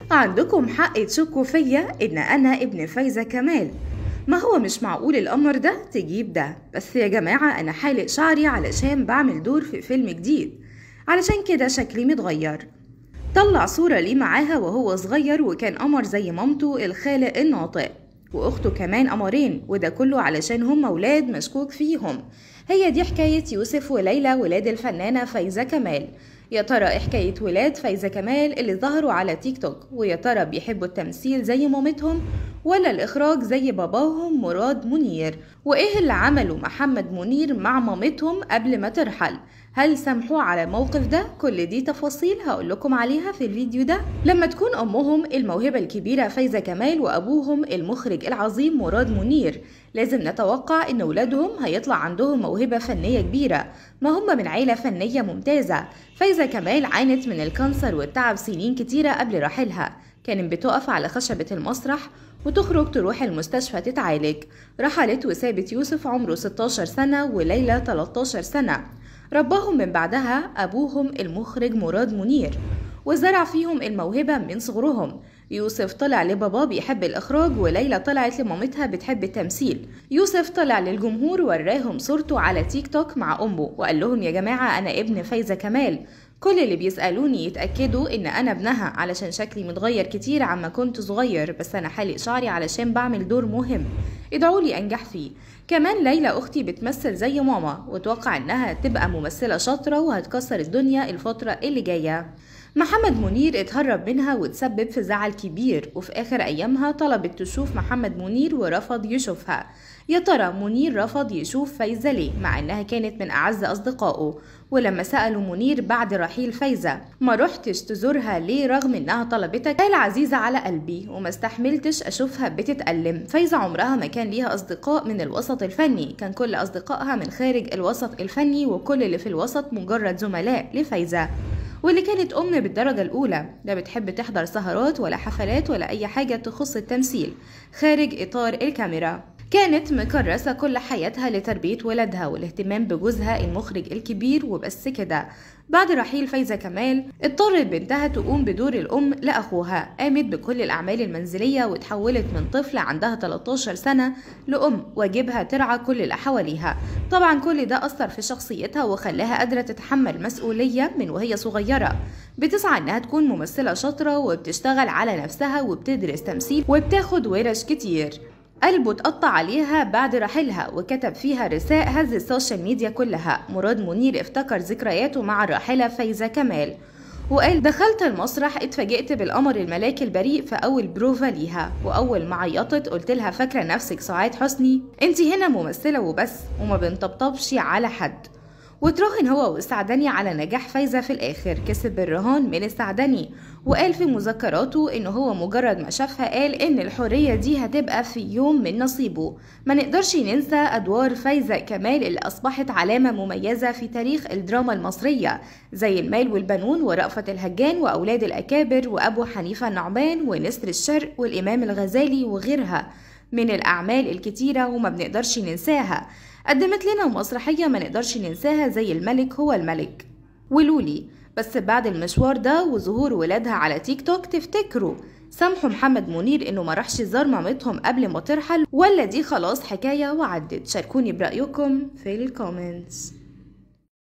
عندكم حق تشكوا فيا إن أنا ابن فايزة كمال ما هو مش معقول الأمر ده تجيب ده بس يا جماعة أنا حالق شعري علشان بعمل دور في فيلم جديد علشان كده شكلي متغير طلع صورة ليه معاها وهو صغير وكان قمر زي مامته الخالق الناطق وأخته كمان قمرين وده كله علشان هم ولاد مشكوك فيهم هي دي حكاية يوسف وليلى ولاد الفنانة فايزة كمال يا ترى إيه حكاية ولاد فايزة كمال اللي ظهروا على تيك توك ويا ترى بيحبوا التمثيل زي مامتهم ولا الإخراج زي باباهم مراد منير وإيه اللي عمله محمد منير مع مامتهم قبل ما ترحل هل سامحوا على الموقف ده؟ كل دي تفاصيل هقول لكم عليها في الفيديو ده لما تكون أمهم الموهبة الكبيرة فايزة كمال وأبوهم المخرج العظيم مراد منير لازم نتوقع إن ولادهم هيطلع عندهم موهبة فنية كبيرة ما هم من عيلة فنية ممتازة فايزة كمال عانت من الكانسر والتعب سنين كتيرة قبل رحيلها كانت بتقف على خشبة المسرح وتخرج تروح المستشفى تتعالج رحلت وسابت يوسف عمره 16 سنة وليلى 13 سنة رباهم من بعدها أبوهم المخرج مراد منير وزرع فيهم الموهبة من صغرهم يوسف طلع لبابا بيحب الإخراج وليلى طلعت لمامتها بتحب التمثيل يوسف طلع للجمهور وراهم صورته على تيك توك مع أمه وقال لهم يا جماعة أنا ابن فايزة كمال كل اللي بيسألوني يتأكدوا إن أنا ابنها علشان شكلي متغير كتير عما كنت صغير بس أنا حالق شعري علشان بعمل دور مهم ادعولي أنجح فيه كمان ليلى أختي بتمثل زي ماما وتوقع إنها تبقى ممثلة شاطرة وهتكسر الدنيا الفترة اللي جاية محمد منير اتهرب منها وتسبب في زعل كبير وفي آخر أيامها طلبت تشوف محمد منير ورفض يشوفها يا ترى منير رفض يشوف فايزة ليه مع إنها كانت من أعز أصدقائه ولما سألوا منير بعد رحيل فايزة ما رحتش تزورها ليه رغم إنها طلبتك قال عزيزة على قلبي وما استحملتش أشوفها بتتألم فايزة عمرها ما كان ليها أصدقاء من الوسط الفني كان كل أصدقائها من خارج الوسط الفني وكل اللي في الوسط مجرد زملاء لفايزة واللي كانت أم بالدرجة الأولى لا بتحب تحضر سهرات ولا حفلات ولا أي حاجة تخص التمثيل خارج إطار الكاميرا كانت مكرسة كل حياتها لتربية ولادها والاهتمام بجوزها المخرج الكبير وبس كده بعد رحيل فايزة كمال اضطرت بنتها تقوم بدور الأم لأخوها قامت بكل الأعمال المنزلية وتحولت من طفلة عندها 13 سنة لأم واجبها ترعى كل اللي حواليها طبعا كل ده أثر في شخصيتها وخلاها قادرة تتحمل مسؤولية من وهي صغيرة بتسعى إنها تكون ممثلة شاطرة وبتشتغل على نفسها وبتدرس تمثيل وبتاخد ورش كتير قلبه اتقطع عليها بعد رحيلها وكتب فيها رساء هز السوشيال ميديا كلها مراد منير افتكر ذكرياته مع الراحلة فايزة كمال وقال دخلت المسرح اتفاجئت بالقمر الملاك البريء في اول بروفا ليها واول ما عيطت قلت لها فاكره نفسك سعاد حسني انت هنا ممثله وبس وما بنطبطبش على حد وتراهن هو والسعدني على نجاح فايزة في الآخر كسب الرهان من السعدني وقال في مذكراته إن هو مجرد ما شافها قال إن الحرية دي هتبقى في يوم من نصيبه ما نقدرش ننسى أدوار فايزة كمال اللي أصبحت علامة مميزة في تاريخ الدراما المصرية زي المال والبنون ورأفت الهجان وأولاد الأكابر وأبو حنيفة النعمان ونسر الشرق والإمام الغزالي وغيرها من الأعمال الكتيرة وما بنقدرش ننساها قدمت لنا مسرحية ما نقدرش ننساها زي الملك هو الملك ولولي بس بعد المشوار ده وظهور ولادها على تيك توك تفتكروا سامحوا محمد منير انه ما راحش زار مامتهم قبل ما ترحل ولا دي خلاص حكاية وعدت شاركوني برأيكم في الكومنتس